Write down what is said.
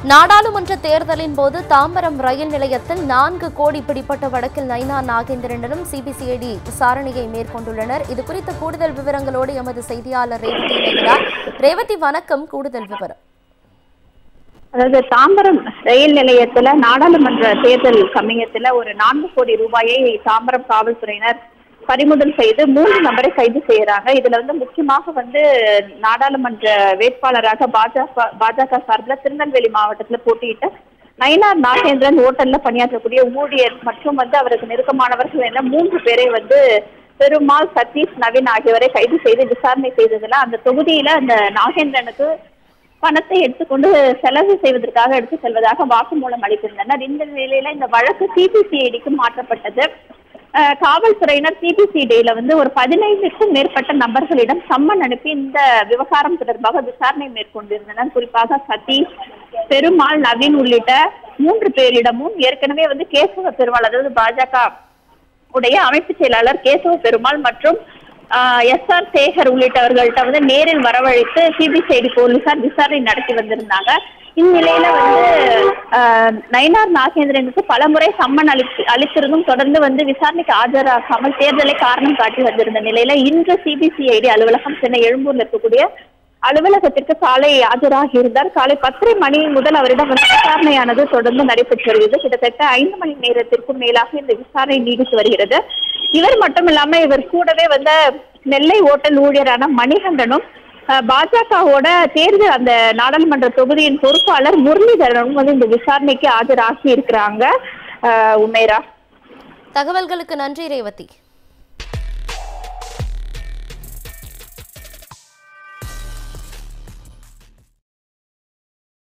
நாடாளுமன்ற தேர்தலின் போது தாம்பரம் ரயில் நிலையத்தில் நான்கு கோடி பிடிப்பட்ட வழக்கில் நைனா நாகேந்திரனிடம் சிபிசிஐடி விசாரணையை மேற்கொண்டுள்ளனர் இது குறித்த கூடுதல் விவரங்களோடு எமது செய்தியாளர் ரேவதி இணைகிறார் ரேவதி வணக்கம் கூடுதல் விவரம் அதாவது தாம்பரம் ரயில் நிலையத்துல நாடாளுமன்ற தேர்தல் சமயத்துல ஒரு நான்கு கோடி ரூபாயை தாம்பரம் காவல்துறையினர் பறிமுதல் செய்து மூன்று நபரை கைது செய்யறாங்க இதுல வந்து முக்கியமாக வந்து நாடாளுமன்ற வேட்பாளராக பாஜக பாஜக சார்பில் திருநெல்வேலி மாவட்டத்துல போட்டியிட்ட நயினார் நாகேந்திரன் ஓட்டல்ல பணியாற்றக்கூடிய ஊழியர் மற்றும் வந்து அவருக்கு நெருக்கமானவர்கள் என மூன்று பேரை வந்து பெருமாள் சதீஷ் நவீன் ஆகியோரை கைது செய்து விசாரணை செய்ததுல அந்த தொகுதியில அந்த நாகேந்திரனுக்கு பணத்தை எடுத்துக்கொண்டு செலவு செய்வதற்காக எடுத்து செல்வதாக வாக்குமூலம் அளித்திருந்தனர் இந்த நிலையில இந்த வழக்கு சிபிசிஐடிக்கு மாற்றப்பட்டது அஹ், காவல்துறையினர் சிபிசிஐடியில வந்து ஒரு பதினைந்துக்கும் மேற்பட்ட நபர்களிடம் சம்மன் அனுப்பி இந்த விவகாரம் தொடர்பாக விசாரணை மேற்கொண்டிருந்தனர் குறிப்பாக சதீஷ் பெருமாள் நவீன் உள்ளிட்ட மூன்று பேரிடமும் ஏற்கனவே வந்து கேசவ பெருமாள் அதாவது பாஜக உடைய அமைப்பு செயலாளர் கேசவ பெருமாள் மற்றும் எஸ் ஆர் சேகர் உள்ளிட்டவர்கள்ட்ட வந்து நேரில் வரவழைத்து சிபிசிஐடி போலீசார் விசாரணை நடத்தி வந்திருந்தாங்க இந்நிலையில வந்து ஆஹ், நயினார் நாகேந்திரனுக்கு பலமுறை சம்மன் அளித்து அளித்திருந்தும் தொடர்ந்து வந்து விசாரணைக்கு ஆஜராகாமல் தேர்தலை காரணம் காட்டி வந்திருந்த நிலையில இன்று சிபிசிஐடி அலுவலகம் சென்னை எழும்பூர்ல இருக்கக்கூடிய அலுவலகத்திற்கு காலை ஆஜராகி இருந்தார் காலை பத்தரை மணி முதல் அவரிடம் வந்து விசாரணையானது தொடர்ந்து நடைபெற்று வருகிறது கிட்டத்தட்ட ஐந்து மணி நேரத்திற்கும் மேலாக இந்த விசாரணை நீடித்து வருகிறது இவர் மட்டும் இல்லாம இவர் கூடவே வந்த நெல்லை ஓட்டல் ஊழியரான மணிகண்டனும் அஹ், பாஜகவோட தேர்தல் அந்த நாடாளுமன்ற தொகுதியின் பொறுப்பாளர் முரளிதரனும் வந்து இந்த விசாரணைக்கு ஆஜராகி இருக்கிறாங்க அஹ், உமேரா தகவல்களுக்கு நன்றி ரேவதி